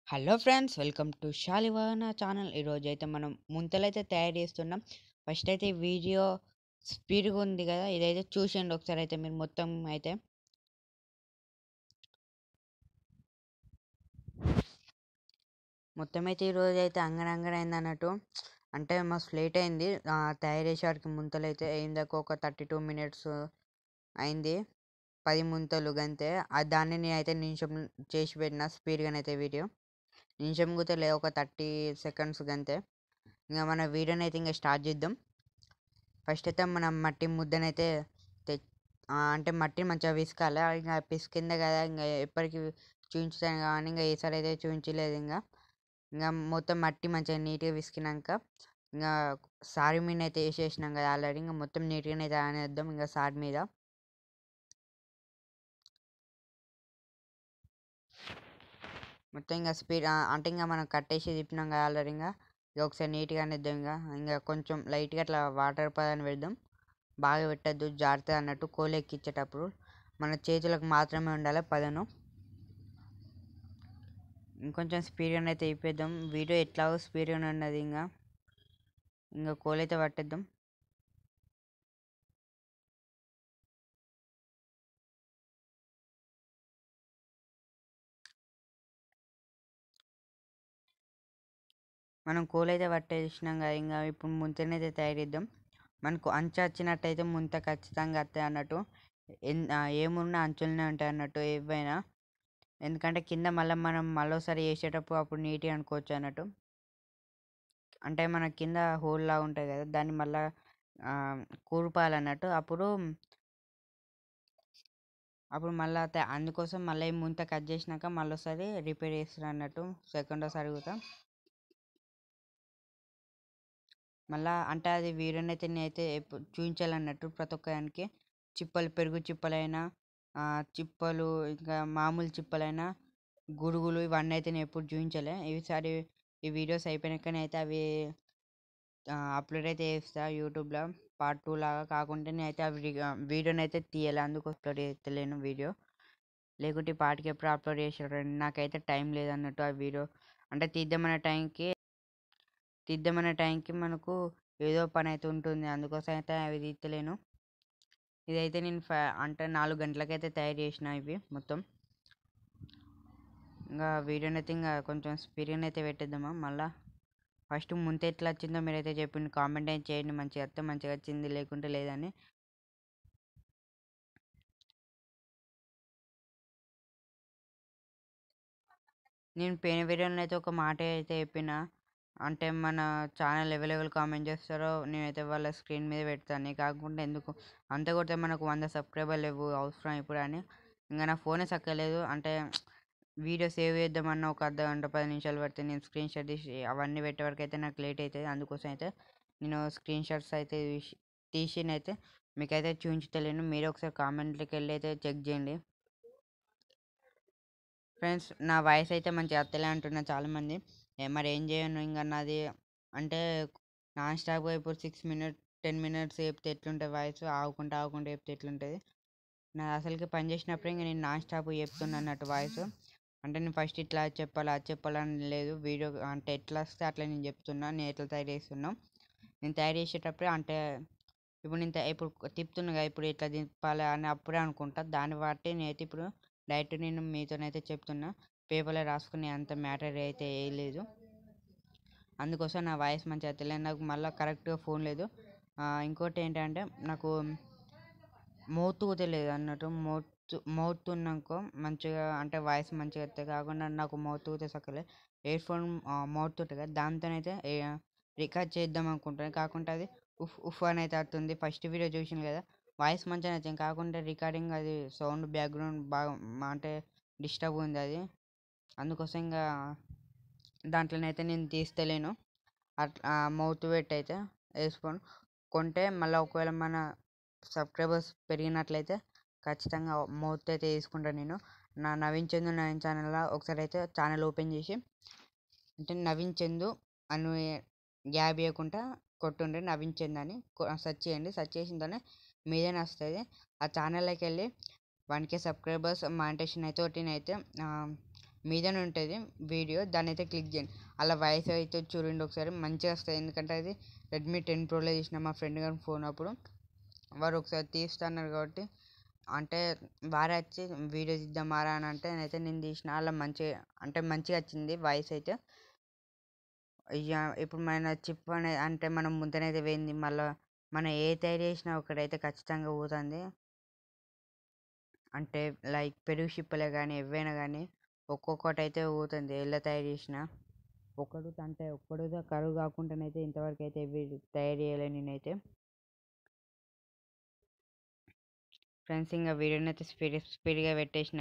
hello friends welcome to Shalivana channel ఈరోజు అయితే మనం ముంతలైతే తయారు చేస్తున్నాం ఫస్ట్ అయితే ఈ వీడియో స్పీడ్గా ఉంది కదా ఇదైతే చూసేయండి ఒకసారి అయితే మీరు మొత్తం అయితే మొత్తం అయితే ఈరోజు అయితే అంగనంగన అయింది అన్నట్టు అంటే మస్తు లేట్ అయింది ఆ, తయారు చేసేవాడికి ముంతలు అయితే అయిందాక ఒక థర్టీ టూ మినిట్స్ అయింది పది ముంతలు గంతే ఆ దాన్ని నేను అయితే నిమిషం చేసి పెట్టిన స్పీడ్గానైతే వీడియో నిమిషం కూడా లే ఒక థర్టీ సెకండ్స్ గంతే ఇంకా మన వీడియోని అయితే ఇంకా స్టార్ట్ చేద్దాం ఫస్ట్ అయితే మనం మట్టి ముద్దనైతే తె ఆ, అంటే మట్టిని మంచిగా పిసకాలి ఇంకా పిసికిందే కదా ఇంకా ఎప్పటికీ చూపించాను కానీ ఇంకా ఈసారి అయితే చూపించలేదు ఇంకా ఇంకా మొత్తం మట్టి మంచిగా నీట్గా పిసికినాక ఇంకా సారి మీద అయితే వేసేసినాం కదా ఆల్రెడీ ఇంకా మొత్తం నీట్గానే అయితే ఆనేద్దాం ఇంకా సారి మీద మొత్తం ఇంకా స్పీడ్ అంటే ఇంకా మనం కట్టేసి తిప్పినాం కదా ఆల్రెడీ ఇంకా ఇక ఒకసారి నీట్గా అనేద్దాం ఇంకా ఇంకా కొంచెం లైట్గా అట్లా వాటర్ పదాన్ని పెడదాం బాగా పెట్టద్దు జాగ్రత్త అన్నట్టు కోలు ఎక్కించేటప్పుడు మన చేతులకు మాత్రమే ఉండాలి పదను ఇంకొంచెం స్పీడ్గా అయితే ఇప్పేద్దాం వీడియో ఎట్లాగో స్పీడ్గానే ఉన్నది ఇంకా ఇంకా కోల్ అయితే పట్టేద్దాం మనం కోల్ అయితే పట్టేసినాం కదా ఇంకా ఇప్పుడు ముంతనైతే తయారు చేద్దాం మనకు అంచు వచ్చినట్టయితే ముంత ఖచ్చితంగా వస్తాయి అన్నట్టు ఎన్- ఆ, ఏమున్నా అంచులనే ఉంటాయి అన్నట్టు ఏవైనా ఎందుకంటే కింద మళ్ళీ మనం మళ్ళీసారి వేసేటప్పుడు అప్పుడు నీట్గా అనుకోవచ్చు అన్నట్టు అంటే మన కింద హోల్ లాగా ఉంటుంది కదా దాన్ని మళ్ళా ఆ, కూర్పాలన్నట్టు అప్పుడు అప్పుడు మళ్ళీ అందుకోసం మళ్ళీ ఈ ముంత కట్ చేసినాక మళ్ళీసారి రిపేర్ చేస్తారు అన్నట్టు సెకండ్ సారి కూడా మళ్ళా అంటే అది వీడియోని అయితే నేనైతే ఎప్పు- చూపించాలన్నట్టు ప్రతి ఒక్కదానికి చిప్పలు పెరుగు చిప్పలైనా ఆ, చిప్పలు ఇంకా మామూలు చిప్పలైనా గురుగులు ఇవన్నీ అయితే నేను ఎప్పుడు చూపించలే ఈసారి ఈ వీడియోస్ అయిపోయినాకనే అయితే అవి అప్లోడ్ అయితే చేస్తా యూట్యూబ్లో పార్ట్ టూ లాగా కాకుంటే నేనైతే ఆ వీడియోని అయితే తీయాలి అందుకు అప్లోడ్ చేస్తలేను వీడియో లేకుంటే ఈ పాటికి ఎప్పుడు అప్లోడ్ చేసాడు నాకైతే టైం లేదన్నట్టు ఆ వీడియో అంటే తీద్దామనే టైంకి తీద్దామనే టైంకి మనకు ఏదో పని అయితే ఉంటుంది అందుకోసం అయితే అవి తీస్తలేను ఇదైతే నేను ఫ అంటే నాలుగు గంటలకైతే తయారు చేసిన ఇవి మొత్తం ఇంకా వీడియోని అయితే ఇంకా కొంచెం స్పీడ్గా అయితే పెట్టేద్దామా మళ్ళా ఫస్ట్ ముంత ఎట్లా వచ్చిందో మీరైతే చెప్పింది కామెంట్ అయితే చేయండి మంచిగా వస్తే మంచిగా వచ్చింది లేకుంటే లేదని నేను పోయిన వీడియోలో అయితే ఒక మాట అయితే చెప్పిన అంటే మన ఛానల్ అవైలబుల్ కామెంట్ చేస్తారో నేనైతే వాళ్ళ స్క్రీన్ మీద పెడతాను కాకుండా ఎందుకు అంత కొడితే మనకు వంద సబ్స్క్రైబర్ లేవు అవసరం ఇప్పుడు అని ఇంకా నా ఫోనే సక్కలేదు అంటే వీడియో సేవ్ చేద్దామన్న ఒక అర్ధ గంట పది నిమిషాలు పడితే నేను స్క్రీన్ షాట్ తీసి అవన్నీ పెట్టే వరకు అయితే నాకు లేట్ అవుతుంది అందుకోసం అయితే నేను స్క్రీన్ షాట్స్ అయితే తీసి- తీసి అయితే మీకైతే చూపించలేను మీరు ఒకసారి కామెంట్లోకి వెళ్ళి అయితే చెక్ చేయండి ఫ్రెండ్స్ నా వాయిస్ అయితే మంచిగా అత్తలే అంటున్నారు చాలామంది ఏ మరి ఏం చేయను ఇంకా నాది అంటే నాన్ స్టాప్గా ఇప్పుడు సిక్స్ మినిట్ టెన్ మినిట్స్ చెప్తే ఎట్లుంటుంది వాయిస్ ఆగుకుంటా ఆగుకుంటా చెప్తే ఎట్లుంటుంది నా అసలుకి పని చేసినప్పుడు ఇంకా నేను నాన్ స్టాప్ చెప్తున్నా అన్నట్టు వాయిస్ అంటే నేను ఫస్ట్ ఇట్లా చెప్పాలి అది చెప్పాలని లేదు వీడియో అంటే ఎట్లా వస్తే అట్లా నేను చెప్తున్నా నేను ఎట్లా తయారు చేస్తున్నా నేను తయారు చేసేటప్పుడే అంటే ఇప్పుడు నేను త- ఇప్పుడు తిప్పుతున్నా కదా ఇప్పుడు ఇట్లా తిప్పాలి అని అప్పుడే అనుకుంటా దాన్ని బట్టి నేనైతే ఇప్పుడు డైరెక్ట్ నేను మీతోనైతే చెప్తున్నా పేపర్లో రాసుకునే అంత మ్యాటర్ అయితే ఏ లేదు అందుకోసం నా వాయిస్ మంచిగా తెలియదు నాకు మళ్ళీ కరెక్ట్గా ఫోన్ లేదు ఆ, ఇంకోటి ఏంటంటే నాకు మౌత్ తెలియదు అన్నట్టు మౌత్ మౌత్ ఉన్నాకో మంచిగా అంటే వాయిస్ మంచిగా వస్తుంది కాకుండా నాకు మౌత్ కూడా సక్కలే ఇయర్ ఫోన్ మౌత్ ఉంటుంది కదా దాంతోనైతే రికార్డ్ చేద్దాం అనుకుంటాను కాకుండా అది ఉఫ్ ఉఫ్ అని అయితే వస్తుంది ఫస్ట్ వీడియో చూసిన కదా వాయిస్ మంచిగా వచ్చింది కాకుండా రికార్డింగ్ అది సౌండ్ బ్యాక్గ్రౌండ్ బాగా మా- అంటే డిస్టర్బ్ ఉంది అది అందుకోసం ఇంకా దాంట్లోనైతే నేను తీస్తలేను అట్లా మౌత్ పెట్టి అయితే వేసుకొని కొంటే మళ్ళీ ఒకవేళ మన సబ్స్క్రైబర్స్ పెరిగినట్లయితే ఖచ్చితంగా మౌత్ అయితే తీసుకుంటాను నేను నా నవీన్ చందు నవీన్ ఛానల్లో ఒకసారి అయితే ఛానల్ ఓపెన్ చేసి అంటే నవీన్ చందు అని గ్యాప్ ఇవ్వకుండా కొట్టుండ్రి నవీన్ చంద్ అని సెర్చ్ చేయండి సెర్చ్ చేసిన మీదేనే వస్తుంది ఆ ఛానల్లోకి వెళ్ళి వన్ కే సబ్స్క్రైబర్స్ మానిటేషన్ అయితే ఒకటి అయితే మీదనే ఉంటుంది వీడియో దాన్ని అయితే క్లిక్ చేయండి అలా వాయిస్ అయితే చూడండి ఒకసారి మంచిగా వస్తుంది ఎందుకంటే అది రెడ్మీ టెన్ ప్రోలో తీసిన మా ఫ్రెండ్ గారి ఫోన్ అప్పుడు వారు ఒకసారి తీస్తున్నారు కాబట్టి అంటే వారే వచ్చి వీడియో తీద్దామారా అని అంటే నేనైతే నేను తీసిన అలా మంచిగా అంటే మంచిగా వచ్చింది వాయిస్ అయితే ఇక ఇప్పుడు మన చిప్ అనే అంటే మనం ముందనైతే పోయింది మళ్ళీ మనం ఏ తయారు చేసినా ఒకటైతే ఖచ్చితంగా పోతుంది అంటే లైక్ పెరుగు చిప్పలే కానీ ఏవైనా కానీ ఒక్కొక్కటి అయితే పోతుంది ఎలా తయారు చేసినా ఒకడు అంటే ఒక్కడుగా కరువు కాకుండానైతే ఇంతవరకు అయితే ఎవి తయారు చేయలే నేనైతే ఫ్రెండ్స్ ఇంకా వీడియోని అయితే స్పీడ్ స్పీడ్గా పెట్టేసిన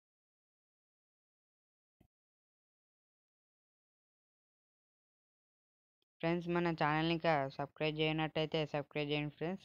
ఫ్రెండ్స్ మన ఛానల్ని ఇంకా సబ్స్క్రైబ్ చేయనట్టయితే సబ్స్క్రైబ్ చేయండి ఫ్రెండ్స్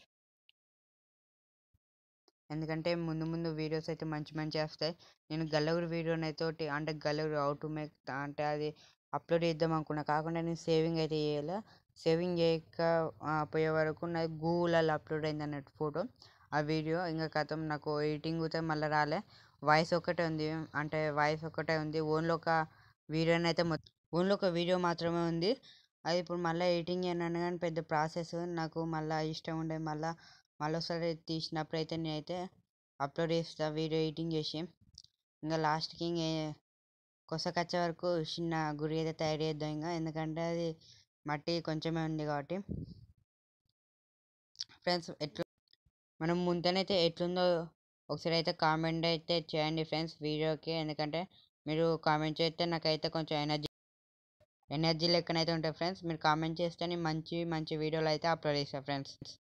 ఎందుకంటే ముందు ముందు వీడియోస్ అయితే మంచి మంచి వస్తాయి నేను గల్లగురి వీడియోని అయితే అంటే గల్లగురి హౌ టు మేక్ అంటే అది అప్లోడ్ చేద్దాం అనుకున్నా కాకుండా నేను సేవింగ్ అయితే చేయాలి సేవింగ్ చేయక పోయే వరకు నాకు గూగుల్లో అప్లోడ్ అయింది అన్నట్టు ఫోటో ఆ వీడియో ఇంకా కథం నాకు ఎడిటింగ్ అయితే మళ్ళీ రాలే వాయిస్ ఒక్కటే ఉంది అంటే వాయిస్ ఒక్కటే ఉంది ఓన్లీ ఒక వీడియోని అయితే ఓన్లీ ఒక వీడియో మాత్రమే ఉంది అది ఇప్పుడు మళ్ళీ ఎడిటింగ్ అన్నాను కానీ పెద్ద ప్రాసెస్ నాకు మళ్ళీ ఇష్టం ఉండే మళ్ళీ మళ్ళీ ఒకసారి తీసినప్పుడు అయితే నేనైతే అప్లోడ్ చేస్తా వీడియో ఎడిటింగ్ చేసి ఇంకా లాస్ట్కి ఇంక కొసకొచ్చే వరకు చిన్న గురి అయితే తయారు చేద్దాం ఇంకా ఎందుకంటే అది మట్టి కొంచెమే ఉంది కాబట్టి ఫ్రెండ్స్ ఎట్లా మనం ముందనైతే ఎట్లుందో ఒకసారి అయితే కామెంట్ అయితే చేయండి ఫ్రెండ్స్ వీడియోకి ఎందుకంటే మీరు కామెంట్ చేస్తే నాకైతే కొంచెం ఎనర్జీ ఎనర్జీ లెక్కనైతే ఉంటాయి ఫ్రెండ్స్ మీరు కామెంట్ చేస్తే మంచి మంచి వీడియోలు అయితే అప్లోడ్ చేస్తాను ఫ్రెండ్స్